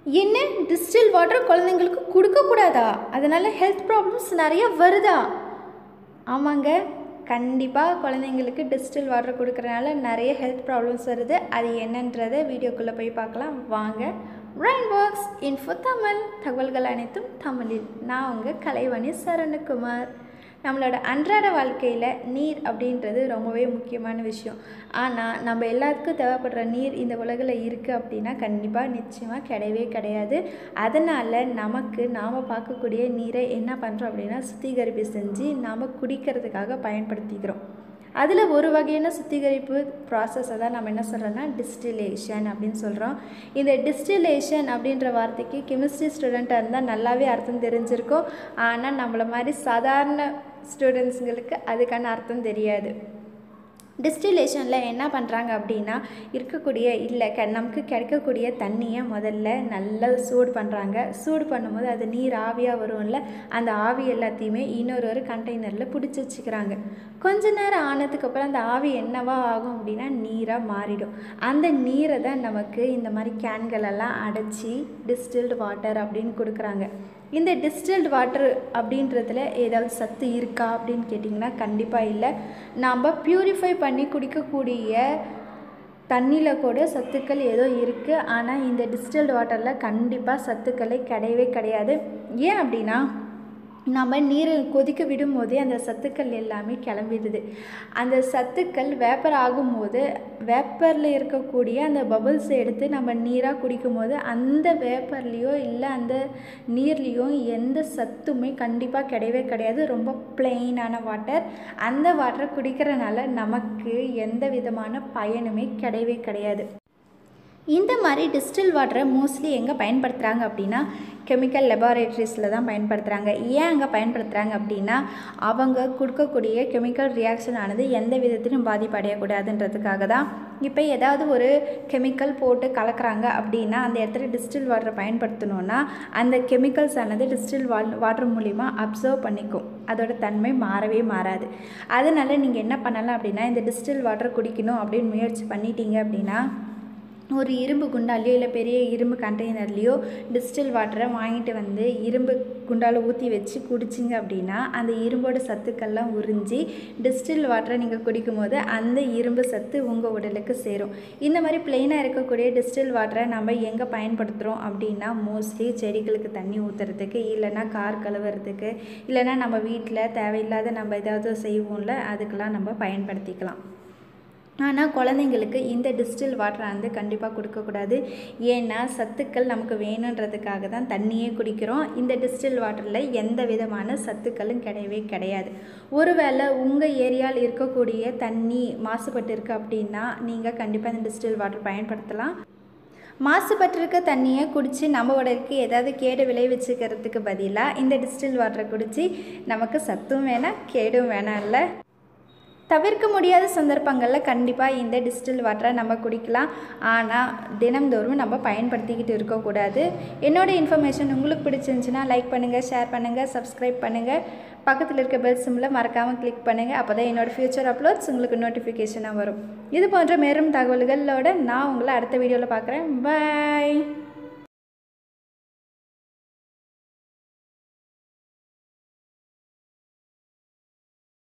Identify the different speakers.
Speaker 1: என்ன distil water குழந்தைங்களுக்கு கொடுக்கக்கூடாதா அதனால் ஹெல்த் ப்ராப்ளம்ஸ் நிறைய வருதா ஆமாங்க கண்டிப்பாக குழந்தைங்களுக்கு டிஸ்டில் வாட்டர் கொடுக்கறனால நிறைய ஹெல்த் ப்ராப்ளம்ஸ் வருது அது என்னன்றதை வீடியோக்குள்ளே போய் பார்க்கலாம் வாங்க ரைன் பாக்ஸ் இன்ஃபோ தமிழ் தகவல்கள் அனைத்தும் தமிழில் நான் உங்கள் கலைவாணி சரணுகுமார் நம்மளோட அன்றாட வாழ்க்கையில் நீர் அப்படின்றது ரொம்பவே முக்கியமான விஷயம் ஆனால் நம்ம எல்லாத்துக்கும் தேவைப்படுற நீர் இந்த உலகில் இருக்குது அப்படின்னா கண்டிப்பாக நிச்சயமாக கிடையவே கிடையாது அதனால் நமக்கு நாம் பார்க்கக்கூடிய நீரை என்ன பண்ணுறோம் அப்படின்னா சுத்திகரிப்பு செஞ்சு நாம் குடிக்கிறதுக்காக பயன்படுத்திக்கிறோம் அதில் ஒரு வகையான சுத்திகரிப்பு ப்ராசஸை தான் நம்ம என்ன சொல்கிறோன்னா டிஸ்டிலேஷன் அப்படின்னு சொல்கிறோம் இந்த டிஸ்டிலேஷன் அப்படின்ற வார்த்தைக்கு கெமிஸ்ட்ரி ஸ்டூடெண்ட்டாக இருந்தால் நல்லாவே அர்த்தம் தெரிஞ்சிருக்கும் ஆனால் நம்மளை மாதிரி சாதாரண ஸ்டூடெண்ட்ஸுங்களுக்கு அதுக்கான அர்த்தம் தெரியாது டிஸ்டிலேஷனில் என்ன பண்ணுறாங்க அப்படின்னா இருக்கக்கூடிய இல்லை க நமக்கு கிடைக்கக்கூடிய தண்ணியை முதல்ல நல்லா சூடு பண்ணுறாங்க சூடு பண்ணும்போது அது நீர் ஆவியாக வரும்ல அந்த ஆவி எல்லாத்தையுமே இன்னொரு ஒரு கண்டெய்னரில் பிடிச்சி வச்சுக்கிறாங்க கொஞ்ச நேரம் ஆனதுக்கப்புறம் அந்த ஆவி என்னவா ஆகும் அப்படின்னா நீராக மாறிடும் அந்த நீரை தான் நமக்கு இந்த மாதிரி கேன்களெல்லாம் அடைச்சி டிஸ்டில்டு வாட்டர் அப்படின்னு கொடுக்குறாங்க இந்த டிஸ்டில்டு வாட்டர் அப்படின்றதுல ஏதாவது சத்து இருக்கா அப்படின்னு கேட்டிங்கன்னா கண்டிப்பாக இல்லை நாம் ப்யூரிஃபை பண்ணி குடிக்கக்கூடிய தண்ணியில் கூட சத்துக்கள் ஏதோ இருக்குது ஆனால் இந்த டிஸ்டில்டு வாட்டரில் கண்டிப்பாக சத்துக்களே கிடையவே கிடையாது ஏன் அப்படின்னா நம்ம நீரை கொதிக்க விடும்போதே அந்த சத்துக்கள் எல்லாமே கிளம்பிடுது அந்த சத்துக்கள் வேப்பர் ஆகும்போது வேப்பரில் இருக்கக்கூடிய அந்த பபுள்ஸ் எடுத்து நம்ம நீராக குடிக்கும் போது அந்த வேப்பர்லேயோ இல்லை அந்த நீர்லேயோ எந்த சத்துமே கண்டிப்பாக கிடையவே கிடையாது ரொம்ப பிளெயினான வாட்டர் அந்த வாட்டரை குடிக்கிறனால நமக்கு எந்த விதமான பயனுமே கிடையவே கிடையாது இந்த மாதிரி டிஸ்டில் வாட்டரை மோஸ்ட்லி எங்கே பயன்படுத்துகிறாங்க அப்படின்னா கெமிக்கல் லெபார்ட்ரிஸில் தான் பயன்படுத்துகிறாங்க ஏன் அங்கே பயன்படுத்துகிறாங்க அப்படின்னா அவங்க கொடுக்கக்கூடிய கெமிக்கல் ரியாக்ஷன் ஆனது எந்த விதத்திலும் பாதிப்படையக்கூடாதுன்றதுக்காக தான் இப்போ ஏதாவது ஒரு கெமிக்கல் போட்டு கலக்கிறாங்க அப்படின்னா அந்த இடத்துல டிஸ்டில் வாட்டரை பயன்படுத்தணுன்னா அந்த கெமிக்கல்ஸ் ஆனது டிஸ்டில் வா வாட்டர் மூலிமா அப்சர்வ் பண்ணிக்கும் அதோட தன்மை மாறவே மாறாது அதனால் நீங்கள் என்ன பண்ணலாம் அப்படின்னா இந்த டிஸ்டில் வாட்டர் குடிக்கணும் அப்படின்னு முயற்சி பண்ணிட்டீங்க அப்படின்னா ஒரு இரும்பு குண்டாலேயோ இல்லை பெரிய இரும்பு கண்டெய்னர்லேயோ டிஸ்டில் வாட்டரை வாங்கிட்டு வந்து இரும்பு குண்டால் ஊற்றி வச்சு குடிச்சிங்க அப்படின்னா அந்த இரும்போட சத்துக்கள்லாம் உறிஞ்சி டிஸ்டில் வாட்டரை நீங்கள் குடிக்கும் போது அந்த இரும்பு சத்து உங்கள் உடலுக்கு சேரும் இந்த மாதிரி பிளெயினாக இருக்கக்கூடிய டிஸ்டில் வாட்டரை நம்ம எங்கே பயன்படுத்துகிறோம் அப்படின்னா மோஸ்ட்லி செடிகளுக்கு தண்ணி ஊற்றுறதுக்கு இல்லைன்னா கார் கழுவுறதுக்கு இல்லைன்னா நம்ம வீட்டில் தேவையில்லாத நம்ம ஏதாவது செய்வோம்ல அதுக்கெல்லாம் நம்ம பயன்படுத்திக்கலாம் ஆனால் குழந்தைங்களுக்கு இந்த டிஸ்டில் வாட்டரை வந்து கண்டிப்பாக கொடுக்கக்கூடாது ஏன்னா சத்துக்கள் நமக்கு வேணுன்றதுக்காக தான் தண்ணியே குடிக்கிறோம் இந்த டிஸ்டில் வாட்டரில் எந்த விதமான சத்துக்களும் கிடையவே கிடையாது ஒருவேளை உங்கள் ஏரியாவில் இருக்கக்கூடிய தண்ணி மாசுபட்டு இருக்குது அப்படின்னா நீங்கள் கண்டிப்பாக இந்த டிஸ்டில் வாட்டர் பயன்படுத்தலாம் மாசுபட்டிருக்க தண்ணியை குடித்து நம்ம உடலுக்கு ஏதாவது கேடு விளைவிச்சுக்கிறதுக்கு பதிலாக இந்த டிஸ்டில் வாட்டரை குடித்து நமக்கு சத்தும் வேணாம் கேடும் வேணாம் இல்லை தவிர்க்க முடியாத சந்தர்ப்பங்களில் கண்டிப்பாக இந்த டிஸ்டில் வாட்டரை நம்ம குடிக்கலாம் ஆனால் தினம்தோறும் நம்ம பயன்படுத்திக்கிட்டு இருக்கக்கூடாது என்னோடய இன்ஃபர்மேஷன் உங்களுக்கு பிடிச்சிருந்துச்சுன்னா லைக் பண்ணுங்கள் ஷேர் பண்ணுங்கள் சப்ஸ்கிரைப் பண்ணுங்கள் பக்கத்தில் இருக்க பெல் சிம்மில் மறக்காமல் கிளிக் பண்ணுங்கள் அப்போ தான் என்னோடய ஃப்யூச்சர் அப்லோட்ஸ் உங்களுக்கு நோட்டிஃபிகேஷனாக வரும் இது போன்ற மேலும் தகவல்களோட நான் உங்களை அடுத்த வீடியோவில் பார்க்குறேன் பாய்